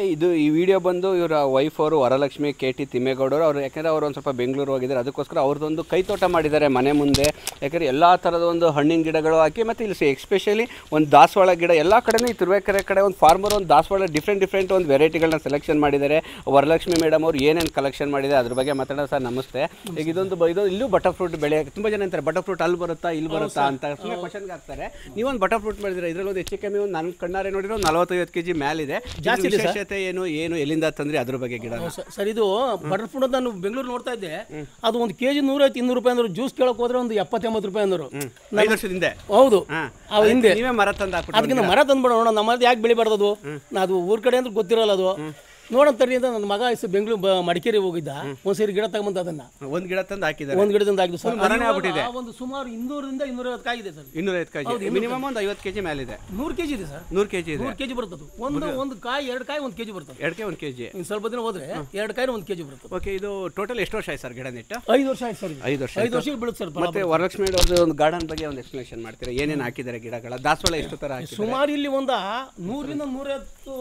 ಇದು ಈ ವಿಡಿಯೋ ಬಂದು ಇವರ ವೈಫ್ ಅವರು ವರಲಕ್ಷ್ಮಿ ಕೆ ಟಿ ತಿಮ್ಮೇಗೌಡರು ಅವರು ಯಾಕಂದರೆ ಅವರು ಒಂದು ಸ್ವಲ್ಪ ಬೆಂಗಳೂರು ಹೋಗಿದ್ದಾರೆ ಅದಕ್ಕೋಸ್ಕರ ಅವ್ರದ್ದೊಂದು ಕೈತೋಟ ಮಾಡಿದ್ದಾರೆ ಮನೆ ಮುಂದೆ ಯಾಕಂದರೆ ಎಲ್ಲ ಥರದ ಒಂದು ಹಣ್ಣಿನ ಗಿಡಗಳು ಹಾಕಿ ಮತ್ತು ಇಲ್ಲಿ ಎಕ್ಸ್ಪೆಷಲಿ ಒಂದು ದಾಸವಾಳ ಗಿಡ ಎಲ್ಲ ಕಡೆನೂ ಈ ತುರುವೇಕೆರೆ ಕಡೆ ಒಂದು ಫಾರ್ಮರ್ ಒಂದು ದಾಸವಾಳ ಡಿಫ್ರೆಂಟ್ ಡಿಫ್ರೆಂಟ್ ಒಂದು ವೆರೈಟಿಗಳನ್ನ ಸೆಲೆಕ್ಷನ್ ಮಾಡಿದ್ದಾರೆ ವರಲಕ್ಷ್ಮಿ ಮೇಡಮ್ ಅವ್ರು ಏನೇನು ಕಲೆಕ್ಷನ್ ಮಾಡಿದ್ದಾರೆ ಅದ್ರ ಬಗ್ಗೆ ಮಾತಾಡೋದು ಸರ್ ನಮಸ್ತೆ ಈಗ ಇದೊಂದು ಬ- ಇದು ಇಲ್ಲೂ ಬಟರ್ ಫ್ರೂಟ್ ಬೆಳೆ ತುಂಬ ಜನ ಅಂತಾರೆ ಬಟರ್ ಫ್ರೂಟ್ ಅಲ್ಲಿ ಬರುತ್ತಾ ಇಲ್ಲಿ ಬರುತ್ತಾ ಅಂತ ಸುಮ್ಮನೆ ಕ್ವಶನ್ಗೆ ಹಾಕ್ತಾರೆ ನೀವೊಂದು ಬಟರ್ ಫ್ರೂಟ್ ಮಾಡಿದ್ರೆ ಇದರಲ್ಲಿ ಒಂದು ಹೆಚ್ಚು ಕಮ್ಮಿ ಒಂದು ನನ್ನ ಕಣ್ಣಾರೆ ನೋಡಿರೋ ಒಂದು ನಲವತ್ತೈವತ್ತು ಕೆ ಜಿ ಮೇಲಿದೆ ಜಾಸ್ತಿ ವಿಶೇಷತೆ ಏನು ಏನು ಎಲ್ಲಿಂದ ತಂದ್ರಿ ಅದ್ರ ಬಗ್ಗೆ ಗಿಡ ಸ- ಸರ್ ಇದು ಬಟರ್ ಫ್ರೂಟ್ ಅಂತ ನಾನು ಬೆಂಗಳೂರು ನೋಡ್ತಾ ಇದ್ದೆ ಅದು ಒಂದು ಕೆ ಜಿ ನೂರೈವತ್ತು ಇನ್ನೂರು ರೂಪಾಯಿ ಅಂದ್ರು ಜ್ಯೂಸ್ ಕೇಳಕ್ ಹೋದ್ರೆ ಒಂದು ಎಪ್ಪತ್ತೆಂಬತ್ತು ರೂಪಾಯಿ ಅಂದರು ಐದು ವರ್ಷದ ಹಿಂದೆ ಹೌದು ಹಾ. ಅವು ಹಿಂದೆ ನೀವೇ ಮರ ತಂದು ಹಾಕ್ಬಿಟ್ಟು ಅದಕ್ಕಿಂತ ಮರ ತಂದ್ಬಿಡೋಣ ನಮ್ಮದು ಯಾಕೆ ಬೆಳಿಬಾರ್ದು ಅದು ನಾ ಅದು ಊರ್ ಕಡೆ ಅಂದ್ರೆ ಗೊತ್ತಿರಲ್ಲ ಅದು ನೋಡಂತರಿ ಅಂತ ನನ್ನ ಮಗ ಇಷ್ಟು ಬೆಂಗಳೂರು ಬ- ಮಡಿಕೇರಿ ಹೋಗಿದ್ದ ಒಂದ್ ಸೇರಿ ಗಿಡ ತಗೊಂಬಂದ ಅದನ್ನ ಒಂದು ಗಿಡ ತಂದು ಹಾಕಿದ್ದಾರೆ ಒಂದ್ ಗಿಡದಿಂದ ಆಗಿದ್ದು ಸರ್ ಮರನೇ ಅದು ಆಗ್ಬಿಟ್ಟಿದೆ. ಇವಾಗ ಒಂದು ಸುಮಾರು ಇನ್ನೂರಿಂದ ಇನ್ನೂರೈವತ್ತು ಕಾಗಿದೆ ಸರ್ ಇನ್ನೂರೈವತ್ತು ಕೆ ಜಿ ಮಿನಿಮಮ್ ಒಂದು ಐವತ್ತು ಕೆ ಜಿ ಮೇಲಿದೆ ನೂರು ಕೆಜಿ ಇದೆ ಸರ್ ನೂರು ಕೆ ಜಿ ಇದೆ ನೂರು ಕೆಜಿ ಬರ್ತದೆ ಒಂದು ಒಂದು ಕಾಯಿ ಎರಡು ಕಾಯಿ ಒಂದು ಕೆಜಿ ಬರ್ತದೆ ಎರಡಕ್ಕೆ ಒಂದು ಕೆ ಜಿ ಇನ್ನು ಸ್ವಲ್ಪ ದಿನ ಹೋದ್ರೆ ಎರಡು ಕಾಯಿ ಒಂದು ಕೆಜಿ ಬರ್ತದೆ ಓಕೆ ಇದು ಟೋಟಲ್ ಎಷ್ಟು ವರ್ಷ ಆಯ್ತು ಸರ್ ಗಿಡ ನೆಟ್ಟು ಐದು ವರ್ಷ ಆಯ್ತು ಸರ್ ಇದು. ಐದು ವರ್ಷ ಐದು ವರ್ಷಕ್ಕೆ ಬೀಳುತ್ತೆ ಸರ್ ಫಲ. ಮತ್ತೆ ವರಲಕ್ಷ್ಮಿ ಅವ್ರದ್ದು ಒಂದು ಗಾರ್ಡನ್ ಬಗ್ಗೆ ಒಂದು ಎಕ್ಸ್ಪ್ಲನೇಷನ್ ಮಾಡ್ತೀರಾ ಏನೇನು ಹಾಕಿದ್ದಾರೆ ಗಿಡಗಳ ದಾಸವಾಳ ಎಷ್ಟು ಥರ ಹಾಕಿ ಸುಮಾರು ಇಲ್ಲಿ ಒಂದ ನೂರಿಂದ ನೂರೈವತ್ತು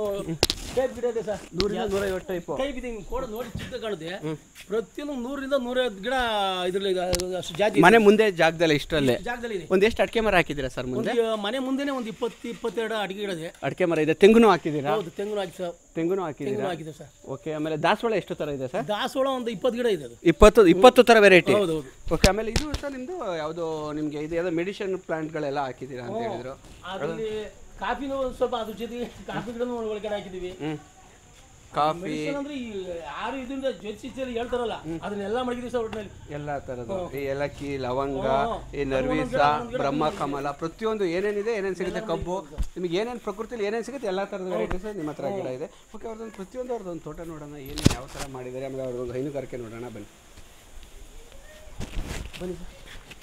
ಟೈಪ್ ಗಿಡ ಇದೆ ಸರ್ ನೂರಿಂದ ನೂರೈವತ್ತು ಟೈಪು ಕೈ ಬಿದ್ದು ಹಿಂಗ್ ಕೋಡ ನೋಡಿ ಚಿಕ್ಕ ಕಾಣುತ್ತೆ ಪ್ರತಿಯೊಂದು ನೂರಿಂದ ನೂರೈವತ್ತು ಗಿಡ ಇದ್ರಲ್ಲಿ ಇದೆ, ಅಷ್ಟು ಜಾತಿ ಮನೆ ಮುಂದೆ ಜಾಗದಲ್ಲಿ ಇಷ್ಟರಲ್ಲೇ ಜಾಗದಲ್ಲಿ ಇದೆ ಒಂದು ಎಷ್ಟು ಅಡಿಕೆ ಮರ ಹಾಕಿದ್ದೀರಾ ಸರ್ ಮುಂದೆ ಒಂದು ಮನೆ ಮುಂದೆನೆ ಒಂದು ಇಪ್ಪತ್ತು ಇಪ್ಪತ್ತೆರಡು ಅಡಿಗೆ ಗಿಡ ಇದೆ ಅಡಿಕೆ ಮರ ಇದೆ ತೆಂಗುನು ಹಾಕಿದ್ದೀರಾ ಹೌದು ತೆಂಗು ಹಾಕಿ ಸರ್ ತೆಂಗುನು ಹಾಕಿದ್ದೀರಾ ತೆಂಗು ಹಾಕಿದೆ ಸರ್ ಓಕೆ ಆಮೇಲೆ ದಾಸವಾಳ ಎಷ್ಟು ಥರ ಇದೆ ಸರ್ ದಾಸವಾಳ ಒಂದು ಇಪ್ಪತ್ತು ಗಿಡ ಇದೆ ಅದು ಇಪ್ಪತ್ತು ಇಪ್ಪತ್ತು ಥರ ವೆರೈಟಿ ಹೌದು ಹೌದು ಓಕೆ ಆಮೇಲೆ ಇದು ಸರ್ ನಿಮ್ಮದು ಯಾವುದು ನಿಮಗೆ ಇದು ಯಾವುದೋ ಮೆಡಿಸಿನ್ ಪ್ಲಾಂಟ್ಗಳೆಲ್ಲ ಹಾಕಿದ್ದೀರಾ ಅಂತ ಹೇಳಿದ್ರು ಅದರಲ್ಲಿ ಕಾಫಿನೂ ಒಂದು ಸ್ವಲ್ಪ ಅದ್ರ ಜೊತೆಗೆ ಕಾಫಿ ಗಿಡನೂ ಒಳಗಡೆ ಹಾಕಿದೀವಿ ಹ್ಞೂ ಕಾಫಿ ಮೆಡಿಸಿನ್ ಅಂದ್ರೆ ಈ ಯಾರು ಇದರಿಂದ ಜ್ಯೋತಿಷಿಯಲ್ಲಿ ಹೇಳ್ತಾರಲ್ಲ ಅದನ್ನೆಲ್ಲ ಮಡಗಿದೀವಿ ಸರ್ ಒಟ್ಟಿನಲ್ಲಿ ಎಲ್ಲ ಥರದ್ದು ಈ ಏಲಕ್ಕಿ ಲವಂಗ ಹ್ಮ್. ಈ ನರ್ವೀಸ ಬ್ರಹ್ಮ ಕಮಲ ಪ್ರತಿಯೊಂದು ಏನೇನಿದೆ ಏನೇನು ಸಿಗುತ್ತೆ ಕಬ್ಬು ನಿಮಗೆ ಏನೇನು ಪ್ರಕೃತಿಲಿ ಏನೇನು ಸಿಗುತ್ತೆ ಎಲ್ಲ ಥರದ ವೆರೈಟೀಸ್ ನಿಮ್ಮ ಹತ್ರ ಗಿಡ ಇದೆ ಓಕೆ ಅವ್ರದ್ದೊಂದು ಪ್ರತಿಯೊಂದು ಅವ್ರದ್ದೊಂದು ತೋಟ ನೋಡೋಣ ಏನೇನು ಯಾವ ಥರ ಮಾಡಿದ್ದಾರೆ ಆಮೇಲೆ ಅವ್ರದ್ದೊಂದು ಹೈನುಗಾರಿಕೆ ನೋಡೋಣ ಬನ್ನಿ ಬನ್ನಿ ಸರ್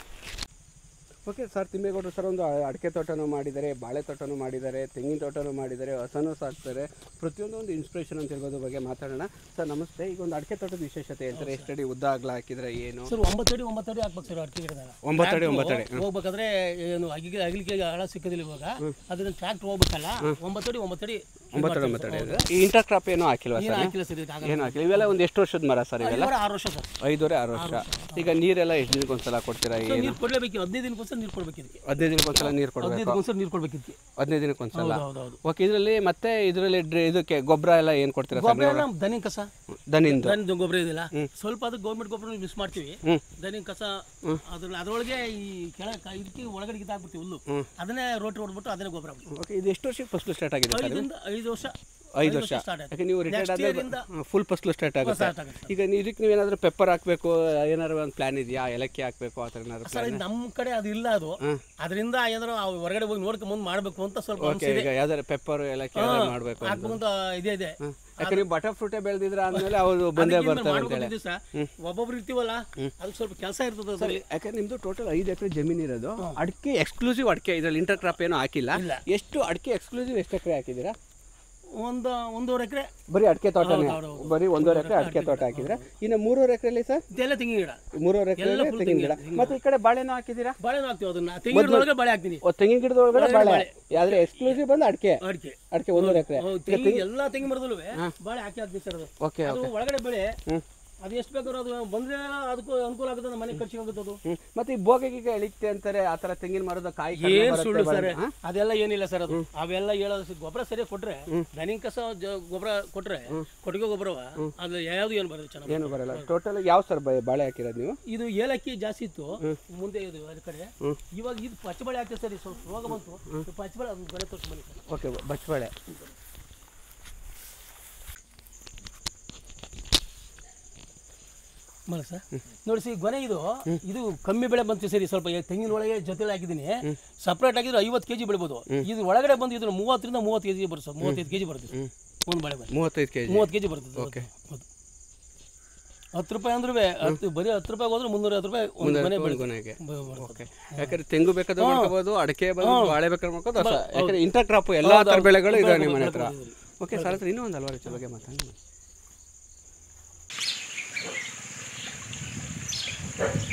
ಓಕೆ ಸರ್ ತಿಮ್ಮೇಗೌಡರು ಸರ್ ಒಂದು ಅಡಿಕೆ ತೋಟನೂ ಮಾಡಿದ್ದಾರೆ ಬಾಳೆ ತೋಟನೂ ಮಾಡಿದ್ದಾರೆ ತೆಂಗಿನ ತೋಟನೂ ಮಾಡಿದ್ದಾರೆ ಹಸನೂ ಸಾಕ್ತಾರೆ ಪ್ರತಿಯೊಂದು ಒಂದು ಇನ್ಸ್ಪಿರೇಷನ್ ಅಂತ ಹೇಳ್ಬೋದು ಬಗ್ಗೆ ಮಾತಾಡೋಣ ಸರ್ ನಮಸ್ತೆ ಈಗ ಒಂದು ಅಡಿಕೆ ತೋಟದ ವಿಶೇಷತೆ ಹೇಳ್ತಾರೆ ಎಷ್ಟಡಿ ಉದ್ದ ಅಗಲ ಹಾಕಿದ್ರೆ ಏನು ಸರ್ ಒಂಬತ್ತು ಅಡಿ ಒಂಬತ್ತು ಅಡಿ ಹಾಕ್ಬೇಕು ಸರ್ ಅಡಿಕೆ ಗಿಡದಾಗ ಒಂಬತ್ತು ಅಡಿ ಒಂಬತ್ತು ಅಡಿ ಹೋಗ್ಬೇಕಾದ್ರೆ ಏನು ಅಗಿಗೆ ಅಗಲಿಕೆ ಹಳ ಸಿಕ್ಕೋದಿಲ್ಲ ಇವಾಗ ಅದನ್ನ ಟ್ರ್ಯಾಕ್ಟರ್ ಹೋಗ್ಬೇಕಲ್ಲ ಒಂಬತ್ತು ಅಡಿ ಒಂಬತ್ತು ಅಡಿ ಒಂಬತ್ತು ಅಡಿ ಒಂಬತ್ತು ಅಡಿ ಇದೆ. ಈ ಇಂಟರ್ ಕ್ರಾಪ್ ಏನೂ ಹಾಕಿಲ್ವಾ ಏನು ಸರ್ ಹಾಕಿಲ್ಲ ಸರ್ ಇದಕ್ಕೆ ಏನು ಹಾಕಿಲ್ಲ ಇವೆಲ್ಲ ಒಂದು ಎಷ್ಟು ವರ್ಷದ ಮರ ಸರ್ ಇವೆಲ್ಲ ಆರು ವರ್ಷ ಸರ್ ಐದೂವರೆ ಆರು ವರ್ಷ ಈಗ ನೀರೆಲ್ಲ ಎಷ್ಟು ದಿನಕ್ಕೆ ಒಂದ್ಸಲ ಕೊಡ್ತೀರಾ ಏನು ನೀರು ಕೊಡ್ಲೇಬೇಕು ಹದಿನೈದು ದಿನಕ್ಕೊಂದ್ಸಲ ನೀರು ಕೊಡ್ಬೇಕು ಇದಕ್ಕೆ ಹದಿನೈದು ದಿನಕ್ಕೆ ಒಂದ್ಸಲ ನೀರು ಕೊಡಬೇಕು ಹದಿನೈದು ದಿನಕ್ಕೊಂದ್ಸಲ ನೀರು ಕೊಡ್ಬೇಕು ಇದಕ್ಕೆ ಹದಿನೈದು ದಿನಕ್ಕೆ ಒಂದ್ಸಲ ಹೌದು ಹೌದು ಓಕೆ ಇದರಲ್ಲಿ ಮತ್ತೆ ಇದರಲ್ಲಿ ಡ್ರಿ- ಇದಕ್ಕೆ ಗೊಬ್ಬರ ಎಲ್ಲ ಏನು ಕೊಡ್ತೀರಾ ಸರ್ ಗೊಬ್ಬರ ಎಲ್ಲ ದನಿ ಕಸ ದನಿಂದು ದನಿ ಗೊಬ್ಬರ ಇದೆಯಲ್ಲ ಸ್ವಲ್ಪ ಅದು ಗೌರ್ಮೆಂಟ್ ಗೊಬ್ಬರ ಮಿಸ್ ಮಾಡ್ತೀವಿ ಹ್ಮ್. ದನಿ ಕಸ ಅದ್ರಲ್ಲಿ ಅದರೊಳಗೆ ಈ ಕೆಳ ಇದಕ್ಕೆ ಒಳಗಡೆ ಗಿದಾಕ್ಬಿಡ್ತೀವಿ ಹುಲ್ಲು ಅದನ್ನೇ ರೋಟಿ ಹೊಡ್ಬಿಟ್ಟು ಅದನ್ನೇ ಗೊಬ್ಬರ ಹಾಕ್ಬಿಡ್ತೀವಿ ಓಕೆ ಇದು ಎಷ್ಟು ವರ್ಷಕ್ಕೆ ಫಸ್ಲು ಸ್ಟಾರ್ಟ್ ಆಗಿದೆ ಸರ್ ಐದರಿಂದ ಐದು ವರ್ಷ ಐದು ವರ್ಷ ಸ್ಟಾರ್ಟ್ ಆಯ್ತು ಯಾಕೆ ನೀವು ರಿಟೈರ್ಡ್ Next year ಆದ್ರೆ ಇಂದ ಫುಲ್ ಫಸ್ಲು ಸ್ಟಾರ್ಟ್ ಆಗುತ್ತೆ ಸ್ಟಾರ್ಟ್ ಆಗುತ್ತೆ ಈಗ ನೀವು ಇದಕ್ಕೆ ನೀವೇನಾದ್ರೂ ಪೆಪ್ಪರ್ ಹಾಕಬೇಕು ಏನಾದ್ರು ಒಂದು ಪ್ಲಾನ್ ಇದೆಯಾ ಏಲಕ್ಕಿ ಹಾಕಬೇಕು ಆ ಥರ ಏನಾದ್ರು ಸರ್ ಇದು ನಮ್ಮ ಕಡೆ ಅದು ಇಲ್ಲ ಅದು ಅದರಿಂದ ಏನಾದ್ರು ಆ ಹೊರಗಡೆ ಹೋಗಿ ನೋಡ್ಕೊಂಡ್ ಮುಂದೆ ಮಾಡಬೇಕು ಅಂತ ಸ್ವಲ್ಪ ಓಕೆ ಈಗ ಯಾವ್ದಾರು ಪೆಪ್ಪರ್ ಏಲಕ್ಕಿ ಏನಾದ್ರು ಮಾಡಬೇಕು ಹಾಕ್ಬೇಕು ಅಂತ ಇದೇ ಇದೆ ಯಾಕೆ ನೀವು ಬಟರ್ ಫ್ರೂಟೇ ಬೆಳೆದಿದ್ರ ಆದ್ಮೇಲೆ ಅವರು ಬಂದೇ ಬರ್ತಾರೆ ಅಂತ ಹೇಳಿ ದಿವಸ ಒಬ್ಬೊಬ್ರು ಇರ್ತೀವಲ್ಲ ಅದಕ್ಕೆ ಸ್ವಲ್ಪ ಕೆಲಸ ಇರ್ತದೆ ಅದ್ರಲ್ಲಿ ಯಾಕಂದ್ರೆ ನಿಮ್ದು ಟೋಟಲ್ ಐದು ಎಕರೆ ಜಮೀನು ಇರೋದು ಅಡಿಕೆ ಎಕ್ಸ್ಕ್ಲೂಸಿವ್ ಅಡಿಕೆ ಇದ್ರಲ್ಲಿ ಇಂಟರ್ ಕ್ರಾಪ್ ಏನೂ ಹಾಕಿಲ್ಲ ಇಲ್ಲ. ಎಷ್ಟು ಅಡಿಕೆ ಎಕ್ಸ್ಕ್ಲೂಸಿವ್ ಎಷ್ಟು ಎಕರೆ ಹಾಕಿದ್ದೀರಾ ಒಂದು ಒಂದೂವರೆ ಎಕರೆ ಬರೀ ಅಡಿಕೆ ತೋಟನೇ ಹೌದು, ಹೌದು. ಬರೀ ಒಂದೂವರೆ ಎಕರೆ ಅಡಿಕೆ ತೋಟ ಹಾಕಿದ್ರೆ ಇನ್ನು ಮೂರುವರೆ ಎಕರೆಯಲ್ಲಿ ಸರ್ ಇದೆಲ್ಲ ತೆಂಗಿನ ಗಿಡ ಮೂರುವರೆ ಎಕರೆ full ತೆಂಗಿನ ಗಿಡ ಮತ್ತೆ ಈ ಕಡೆ ಬಾಳೆನೂ ಹಾಕಿದ್ದೀರಾ ಬಾಳೆನೂ ಹಾಕ್ತೀವಿ ಅದನ್ನ ತೆಂಗಿನ ಗಿಡದೊಳಗೆ ಬಾಳೆ ಹಾಕ್ತೀನಿ ಓ, ತೆಂಗಿನ ಗಿಡದ ಒಳಗಡೆ ಬಾಳೆ ಆದ್ರೆ ಎಕ್ಸ್ಕ್ಲೂಸಿವ್ ಬಂದು ಅಡಿಕೆ ಅಡಿಕೆ ಅಡಿಕೆ ಒಂದೂವರೆ ಎಕರೆ ಹೌದು ತೆಂಗಿನ ಎಲ್ಲ ತೆಂಗಿನ ಮರದಲ್ಲೂ ಬಾಳೆ ಹಾಕಿ ಹಾಕ್ತೀವಿ ಸರ್ ಅದು ಓಕೆ ಅದು ಒಳಗಡೆ ಬೆಳೆ ಅದು ಎಷ್ಟು ಬೇಕಾದ್ರೂ ಅದು ಬಂದ್ರೆ ಅದಕ್ಕೂ ಅನುಕೂಲ ಆಗುತ್ತೆ ನಮ್ಮ ಮನೆ ಖರ್ಚಿಗೆ ಆಗುತ್ತೆ ಅದು ಮತ್ತೆ ಈ ಬೋಗೆಗೆ ಎಳಿತೆ ಅಂತಾರೆ ಆ ತರ ತೆಂಗಿನ ಮರದ ಕಾಯಿ ಕಡಿಮೆ ಏನ್ ಬರುತ್ತೆ, ಸುಳ್ಳು ಸರ್ ಬರುತ್ತೆ. ಹಾ? ಅದೆಲ್ಲ ಏನಿಲ್ಲ ಸರ್ ಅದು ಅವೆಲ್ಲ ಹೇಳೋದು ಗೊಬ್ಬರ ಸರಿಯಾಗಿ ಕೊಟ್ರೆ ದನಿಂಗ್ ಕಸ ಜ- ಗೊಬ್ಬರ ಕೊಟ್ರೆ ಕೊಟ್ಟಿಗೆ ಗೊಬ್ಬರವ ಅದು ಯಾವ್ದು ಏನು ಬರೋದು ಚೆನ್ನಾಗಿ ಏನು ಬರಲ್ಲ ಟೋಟಲ್ ಯಾವ ಸರ್ ಬಾಳೆ ಹಾಕಿರೋದು ನೀವು ಇದು ಏಲಕ್ಕಿ ಜಾಸ್ತಿ ಇತ್ತು ಮುಂದೆ ಇದು ಅದ್ರ ಕಡೆ ಇವಾಗ ಇದು ಪಚ್ಚಬಳೆ ಹಾಕ್ತೀವಿ ಸರ್ ಇದು ಸ್ವಲ್ಪ ರೋಗ ಬಂತು ಈ ಪಚ್ಚಬಳೆ ಅದು ಬೆಳೆ ತೋರಿಸಿ ಬನ್ನಿ ಸರ್ ಓಕೆ ಬಚ್ಚಬಾಳೆ ಮರ ಸರ್ ನೋಡಿ ಸಿ ಗೊನೆ ಇದು ಇದು ಕಮ್ಮಿ ಬೆಳೆ ಬಂತು ಸರಿ ಸ್ವಲ್ಪ ಈ ತೆಂಗಿನ ಒಳಗೆ ಜೊತೆಲಿ ಹಾಕಿದ್ದೀನಿ ಸಪ್ರೇಟ್ ಆಗಿದ್ರೆ ಐವತ್ತು ಕೆಜಿ ಬೆಳಿಬೋದು ಇದು ಒಳಗಡೆ ಬಂದು ಇದ್ರ ಮೂವತ್ತರಿಂದ ಮೂವತ್ತು ಕೆಜಿ ಬರುತ್ತೆ ಸರ್ ಮೂವತ್ತೈದು ಕೆಜಿ ಬರುತ್ತೆ ಒಂದು ಬೆಳೆ ಬನ್ನಿ ಮೂವತ್ತೈದು ಕೆಜಿ ಮೂವತ್ತು ಕೆಜಿ ಬರ್ತದೆ ಓಕೆ. ಹೌದು. ಹತ್ತು ರೂಪಾಯಿ ಅಂದ್ರೆ ಹತ್ತು ಬರೀ ಹತ್ತು ರೂಪಾಯಿ ಹೋದ್ರೆ ಮುನ್ನೂರ ಹತ್ತು ರೂಪಾಯಿ ಒಂದು ಮನೆ ಬೆಳೆ ಗೊನೆಗೆ ಬ- ಬರ್ತದೆ. ಓಕೆ ಯಾಕಂದ್ರೆ ತೆಂಗು ಬೇಕಾದ್ರೆ ಮಾಡ್ಕೋಬಹುದು ಅಡಿಕೆ ಬಂದು ಬಾಳೆ ಬೇಕಾದ್ರೆ ಮಾಡ್ಕೋದು ಅಷ್ಟ ಯಾಕಂದ್ರೆ ಇಂಟರ್ ಕ್ರಾಪ್ ಎಲ್ಲಾ ತರ ಬೆಳೆಗಳು ಇದಾವೆ ನಿಮ್ಮ ಮನೆ ಹತ್ರ ಓಕೆ ಸರ್ ಹತ್ರ ಇನ್ನೂ ಒಂದು ಹಲವಾರು ಹೆಚ್ಚು ಬಗ್ಗೆ ಮಾತಾಡಿ